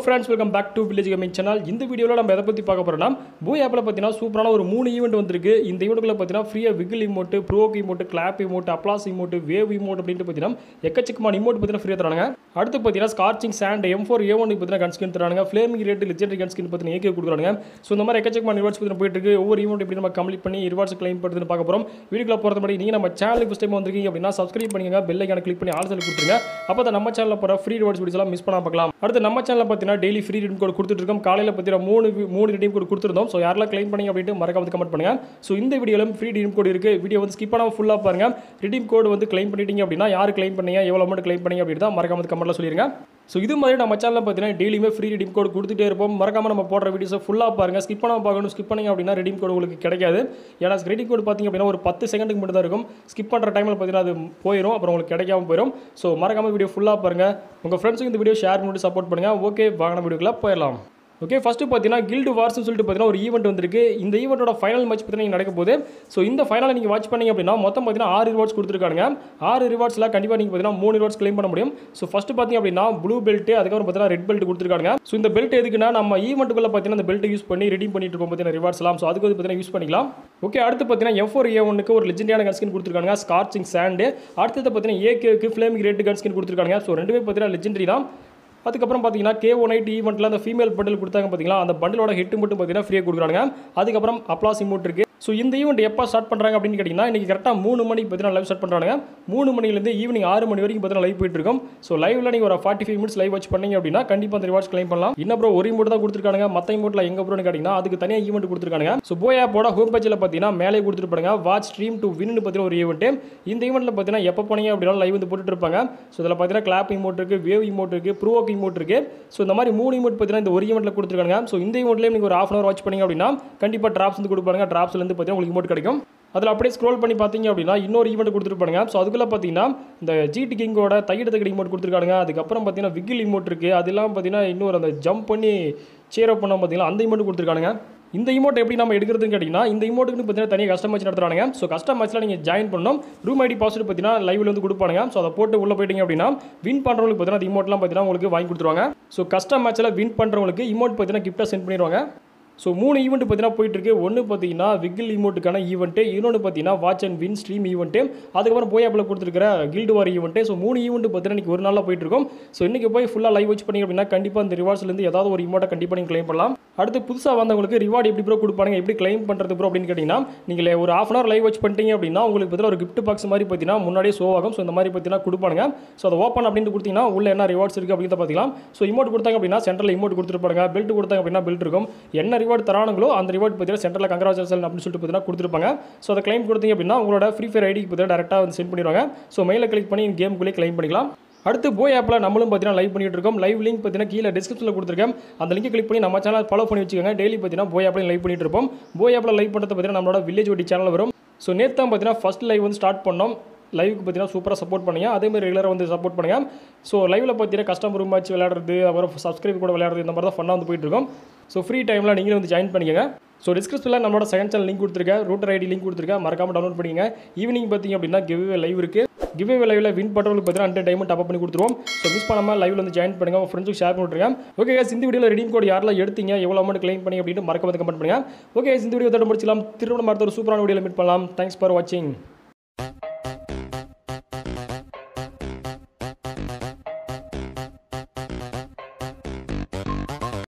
friends welcome back to village gaming channel இந்த வீடியோவில் நம்ம எதை பற்றி பார்க்க போகிறோம்னா பூ ஆப்பில் பார்த்தீங்கன்னா சூப்பரான ஒரு மூணு ஈவெண்ட் வந்திருக்கு இந்த ஈவெண்ட்டில் பார்த்தீங்கன்னா ஃப்ரீயாக விகில் emote broke emote clap emote applause emote wave emote அப்படின்ட்டு பார்த்தீங்கன்னா எக்கச்சக்கமான இமோட் பார்த்தீங்கன்னா ஃப்ரீயாக தராங்க அடுத்து பார்த்தீங்கன்னா scorching sand M four A one பார்த்தீங்கன்னா கன் ஸ்கின் தராங்க flaming red legendary gun skin பார்த்தீங்கன்னா ஏகே கொடுக்குறாங்க ஸோ இந்த மாதிரி எக்கச்சக்கமான ரிவார்ட்ஸ் பார்த்தீங்கன்னா போயிட்டு இருக்கு ஒவ்வொரு ஈவெண்ட் எப்படி நம்ம கம்ப்ளீட் பண்ணி ரிவார்ட்ஸ் கிளைம் பண்ணுறதுன்னு பார்க்க போகிறோம் வீடியோக்குள்ள போகிறது முன்னாடி நீங்கள் நம்ம சேனலுக்கு ஃபஸ்ட் டைம் வந்திருக்கீங்க அப்படின்னா சப்ஸ்கிரைப் பண்ணிக்கங்க பெல் ஐக்கான கிளிக் பண்ணி ஆல் சொல்லி கொடுத்துருங்க அப்போ தான் நம்ம சேனலில் போகிற ஃப்ரீ ரிவார்ட்ஸ் வீடியோஸ் எல்லாம் மிஸ் பண்ணாம பார்க்கலாம் அடுத்து நம்ம சேனலில் பார்த்தீங்கன்னா டெய்லி ஃப்ரீ ரிடீம் கோட் கொடுத்துட்டு இருக்கோம் காலையில் பார்த்தீங்கன்னா மூணு வி- மூணு ரிடீம் கோட் கொடுத்துருந்தோம் ஸோ யாரெல்லாம் கிளைம் பண்ணீங்க அப்படின்ட்டு மறக்காம கமெண்ட் பண்ணுங்க ஸோ இந்த வீடியோவில் ஃப்ரீ ரிடீம் கோட் இருக்கு வீடியோ வந்து ஸ்கிப் பண்ணாமல் ஃபுல்லாக பாருங்க ரிடீம் கோட் வந்து கிளைம் பண்ணிட்டீங்க அப்படின்னா யார் கிளைம் பண்ணீங்க எவ்வளோ அமௌண்ட் கிளைம் பண்ணீங்க அப்படின்னு தான் மறக்காம கமெண்ட்ல சொல்லிருங்க ஸோ இது மாதிரி நம்ம சேனலில் பார்த்தீங்கன்னா டெய்லியுமே ஃப்ரீ ரிடீம் கோட் கொடுத்துட்டே இருப்போம் மறக்காம நம்ம போடுற வீடியோஸை ஃபுல்லாக பாருங்க ஸ்கிப் பண்ணாம பார்க்கணும் ஸ்கிப் பண்ணீங்க அப்படின்னா ரிடீம் கோட் உங்களுக்கு கிடைக்காது ஏன்னா ரெடிம் கோட் பார்த்தீங்க அப்படின்னா ஒரு பத்து செகண்டுக்கு மட்டும் தான் இருக்கும் ஸ்கிப் பண்ணுற டைமில் பார்த்தீங்கன்னா அது போயிடும் அப்புறம் உங்களுக்கு கிடைக்காம போயிடும் ஸோ மறக்காம வீடியோ ஃபுல்லாக பாருங்க உங்கள் ஃப்ரெண்ட்ஸுக்கு இந்த வீடியோ ஷேர் பண்ணி சப்போர்ட் பண்ணுங்க ஓகே வாங்கின வீடியோக்குள்ள போயிடலாம் ஓகே ஃபஸ்ட்டு பார்த்தீங்கன்னா கில்டு வார்ஸ்னு சொல்லிட்டு பார்த்தீங்கன்னா ஒரு ஈவெண்ட் வந்திருக்கு இந்த ஈவெண்ட்டோட ஃபைனல் மேட்ச் பார்த்தீங்கன்னா நடக்க போகுது ஸோ இந்த ஃபைனலை நீங்கள் வாட்ச் பண்ணீங்க அப்படின்னா மொத்தம் பார்த்தீங்கன்னா ஆறு ரிவார்ட்ஸ் கொடுத்துருக்காங்க ஆறு ரிவார்ட்ஸில் கண்டிப்பாக நீங்கள் பார்த்தீங்கன்னா மூணு ரிவார்ட்ஸ் க்ளைம் பண்ண முடியும் ஸோ ஃபஸ்ட்டு பார்த்தீங்க அப்படின்னா ப்ளூ பெல்ட் அதுக்கப்புறம் பார்த்தீங்கன்னா ரெட் பெல்ட் கொடுத்துருக்காங்க ஸோ இந்த பெல்ட் எதுக்குன்னா நம்ம ஈவெண்ட்டுக்குள்ள பார்த்தீங்கன்னா இந்த பெல்ட் யூஸ் பண்ணி ரெடி பண்ணிட்டு இருப்போம் பார்த்தீங்கன்னா ரிவார்ட்ஸ்லாம் ஸோ அதுக்கு வந்து பார்த்தீங்கன்னா யூஸ் பண்ணிக்கலாம் ஓகே அடுத்து பார்த்தீங்கன்னா எஃப் ஃபோர் ஏ ஒனுக்கு ஒரு லெஜெண்டியான கன்ஸ்கின் கொடுத்துருக்காங்க ஸ்கார்ச்சிங் சாண்டு அடுத்தது பார்த்தீங்கன்னா ஏகேக்கு ஃப்ளேமிங் ரெட் கன்ஸ்கின் கொடுத்துருக்காங்க ஸோ ரெண்டுமே பார்த்தீங்கன்னா லெஜெண்டரி தான் அதுக்கப்புறம் பார்த்தீங்கன்னா கே ஒன் எயிட் ஈவெண்ட்டில் அந்த ஃபீமேல் பண்டில் கொடுத்தாங்க பார்த்தீங்களா அந்த பண்டிலோட ஹெட் மட்டும் பார்த்தீங்கன்னா ஃப்ரீயாக கொடுக்குறாங்க அதுக்கப்புறம் அப்ளாஸ் இமோட் இருக்குது ஸோ இந்த ஈவெண்ட் எப்போ ஸ்டார்ட் பண்ணுறாங்க அப்படின்னு கேட்டிங்கன்னா இன்றைக்கி கரெக்டாக மூணு மணிக்கு பார்த்தீங்கன்னா லைவ் ஸ்டார்ட் பண்ணுறாங்க மூணு மணிலேருந்து ஈவினிங் ஆறு மணி வரைக்கும் பார்த்தீங்கன்னா லைவ் போயிட்டு இருக்கும் ஸோ லைவ்ல நீங்கள் ஒரு forty five minutes live watch பண்ணீங்க அப்படின்னா கண்டிப்பாக அந்த ரிவார்ட்ஸ் கிளைம் பண்ணலாம் இன்னும் அப்புறம் ஒரு இமோட் தான் கொடுத்துருக்காங்க மற்ற இமோட்டில் எங்கே ப்ரோன்னு கேட்டிங்கன்னா அதுக்கு தனியாக ஈவெண்ட் கொடுத்துருக்காங்க ஸோ போய் ஆப்போட ஹோம் பேஜில் பார்த்தீங்கன்னா மேலே கொடுத்துருப்பாங்க வாட்ச் ஸ்ட்ரீம் டு வின்னு பார்த்தீங்கன்னா ஒரு ஈவெண்ட் இந்த ஈவெண்ட்டில் பார்த்தீங்கன்னா எப்போ போனீங்க அப்படின்னா லைவ் வந்து போட்டுட்டு இருப்பாங்க ஸோ இதில் பார்த்தீங்கன்னா கிளாப் இமோட் இருக்குது வேவ் இமோட் இருக்குது ப்ரோக் இமோட் இருக்குது ஸோ இந்த மாதிரி மூணு இமோட் பார்த்தீங்கன்னா இந்த ஒரு ஈவெண்ட்டில் கொடுத்துருக்காங்க ஸோ இந்த ஈவெண்ட்லேயே நீங்கள் ஒரு ஆஃப் அன் வாட்ச் பண்ணீங்க அப்படின்னா கண்டிப்பாக ட்ராப்ஸ் வந்து கொடுப்பாங்க ட்ராப்ஸ்லேருந்து பார்த்தீங்கன்னா உங்களுக்கு இமோட் கிடைக்கும் அதில் அப்படியே ஸ்க்ரோல் பண்ணி பார்த்தீங்க அப்படின்னா இன்னொரு ஈவெண்ட் கொடுத்துருப்பாங்க ஸோ அதுக்குள்ளே பார்த்தீங்கன்னா இந்த ஜிடி கிங்கோட தையிட தகடி இமோட் கொடுத்துருக்காங்க அதுக்கப்புறம் பார்த்தீங்கன்னா விகில் இமோட் இருக்குது அதெல்லாம் பார்த்தீங்கன்னா இன்னொரு அந்த ஜம்ப் பண்ணி சேர் அப் பண்ண பார்த்தீங்கன்னா அந்த இமோட் கொடுத்துருக்காங்க இந்த இமோட் எப்படி நம்ம எடுக்கிறதுன்னு கேட்டிங்கன்னா இந்த இமோட்டுக்கு பார்த்தீங்கன்னா தனியாக கஸ்டம் மேட்ச் நடத்துறாங்க ஸோ கஸ்டம் மேட்ச்சில் நீங்கள் ஜாயின் பண்ணணும் ரூம் ஐடி பாஸ்வேர்டு பார்த்தீங்கன்னா லைவ்ல வந்து கொடுப்பாங்க ஸோ அதை போட்டு உள்ளே போயிட்டீங்க அப்படின்னா வின் பண்ணுறவங்களுக்கு பார்த்தீங்கன்னா அந்த இமோட்லாம் பார்த்தீங்கன்னா உங்களுக்கு வாங்கி கொடுத்துருவாங்க ஸோ கஸ்டம் மேட்ச்சில் வின் பண்ணுறவங்களுக்கு இமோட் பார்த்தீங்கன்னா கிஃப்ட்டாக சென்ட் பண்ணிடுவாங்க ஸோ மூணு ஈவெண்ட் பார்த்தீங்கன்னா போயிட்டு இருக்கு ஒன்று பார்த்தீங்கன்னா விகில் ஈமோட்டுக்கான ஈவெண்ட்டு இன்னொன்று பார்த்தீங்கன்னா watch and win stream event அதுக்கப்புறம் போய் ஆப்பில் கொடுத்துருக்கிற கில்டு வார் ஈவெண்ட்டு ஸோ மூணு ஈவெண்ட் பார்த்தீங்கன்னா இன்னைக்கு ஒரு நாளில் போயிட்டு இருக்கும் ஸோ இன்றைக்கி போய் ஃபுல்லாக லைவ் வாட்ச் பண்ணீங்க அப்படின்னா கண்டிப்பாக இந்த ரிவார்ட்ஸ்லேருந்து ஏதாவது ஒரு இமோட்டை கண்டிப்பாக நீங்கள் கிளைம் பண்ணலாம் அடுத்து புதுசாக வந்தவங்களுக்கு ரிவார்டு எப்படி ப்ரோ கொடுப்பாங்க எப்படி கிளைம் பண்ணுறது ப்ரோ அப்படின்னு கேட்டிங்கன்னா நீங்கள் ஒரு half an hour live watch பண்ணிட்டீங்க அப்படின்னா உங்களுக்கு பதிலாக ஒரு gift பாக்ஸ் மாதிரி பார்த்தீங்கன்னா முன்னாடியே ஷோ ஆகும் ஸோ இந்த மாதிரி பார்த்தீங்கன்னா கொடுப்பாங்க ஸோ அதை ஓப்பன் அப்படின்னு கொடுத்தீங்கன்னா உள்ள என்ன ரிவார்ட்ஸ் இருக்குது அப்படின்னு பார்த்துக்கலாம் ஸோ இமோட் கொடுத்தாங்க அப்படின்னா சென்டரில் இமோட் கொடுத்துருப்பாங்க பெல்ட் கொடுத்தாங்க அப்படின்னா பெல்ட் இருக்கும் என்ன ரிவார்டு தரானுங்களோ அந்த ரிவார்ட் பார்த்தீங்கன்னா சென்டரில் கங்க்ராச்சுலேஷன் அப்படின்னு சொல்லிட்டு பார்த்தீங்கன்னா கொடுத்துருப்பாங்க ஸோ அதை கிளைம் கொடுத்தீங்க அப்படின்னா உங்களோட ஃப்ரீ ஃபயர் ஐடிக்கு பார்த்தீங்கன்னா டேரெக்டாக வந்து சென்ட் பண்ணிடுவாங்க ஸோ மெயிலில் கிளிக் பண்ணி கேமுக்குள்ளே கிளைம் பண்ணிக்கலாம் அடுத்து போய் ஆப்பில் நம்மளும் பார்த்தீங்கன்னா லைவ் பண்ணிட்டு இருக்கோம் லைவ் லிங்க் பார்த்தீங்கன்னா கீழே டிஸ்கிரிப்ஷனில் கொடுத்துருக்கேன் அந்த லிங்கை கிளிக் பண்ணி நம்ம சேனல் ஃபாலோ பண்ணி வச்சுக்கோங்க டெய்லி பார்த்தீங்கன்னா போய் ஆப்பில் லைவ் பண்ணிட்டு இருப்போம் போய் ஆப்பில் லைவ் பண்ணுறது பார்த்தீங்கன்னா நம்மளோட வில்லேஜ் ஒட்டி சேனல் வரும் ஸோ நேற்று தான் பார்த்தீங்கன்னா ஃபஸ்ட் லைவ் வந்து ஸ்டார்ட் பண்ணோம் லைவுக்கு பார்த்தீங்கன்னா சூப்பராக சப்போர்ட் பண்ணுங்க அதே மாதிரி ரெகுலராக வந்து சப்போர்ட் பண்ணுங்க ஸோ லைவில் பார்த்தீங்கன்னா கஸ்டமர் ரூம் மேட்ச் விளையாடுறது அப்புறம் சப்ஸ்கிரைப் கூட விளையாடுறது இந்த மாதிரி தான் ஃபன்னாக வந்து போயிட்டு இருக்கோம் ஸோ ஃப்ரீ டைமில் நீங்களும் வந்து ஜாயின் பண்ணிக்கங்க ஸோ டிஸ்கிரிப்ஷனில் நம்மளோட செகண்ட் சேனல் லிங்க் கொடுத்துருக்கேன் ரூட்டர் ஐடி லிங்க் கொடுத்துருக்கேன் மறக்காம டவுன்லோட் பண்ணிங்க ஈவினிங் பார்த்தீங்க அப்படின்னா கிவ்வே லைவ் இருக்குது கிவ்வே லைவில் வின் பண்ணுறவங்களுக்கு பார்த்தீங்கன்னா ஹண்ட்ரட் டைமண்ட் டாப் பண்ணி கொடுத்துருவோம் ஸோ மிஸ் பண்ணாமல் லைவில் வந்து ஜாயின் பண்ணுங்க உங்கள் ஃப்ரெண்ட்ஸுக்கு ஷேர் பண்ணிட்டுருங்க ஓகே guys, இந்த வீடியோவில் ரெடீம் கோட் யாரெல்லாம் எடுத்தீங்க எவ்வளோ அமௌண்ட் கிளைம் பண்ணி அப்படின்னு மறக்காம கமெண்ட் பண்ணுங்க ஓகே guys, இந்த வீடியோ தோட முடிச்சிக்கலாம் திருவண்ணாமரத்தில் ஒரு சூப்பரான வீடியோவில் மீட் பண்ணலாம் தேங்க்ஸ் ஃபார் வாட்சிங்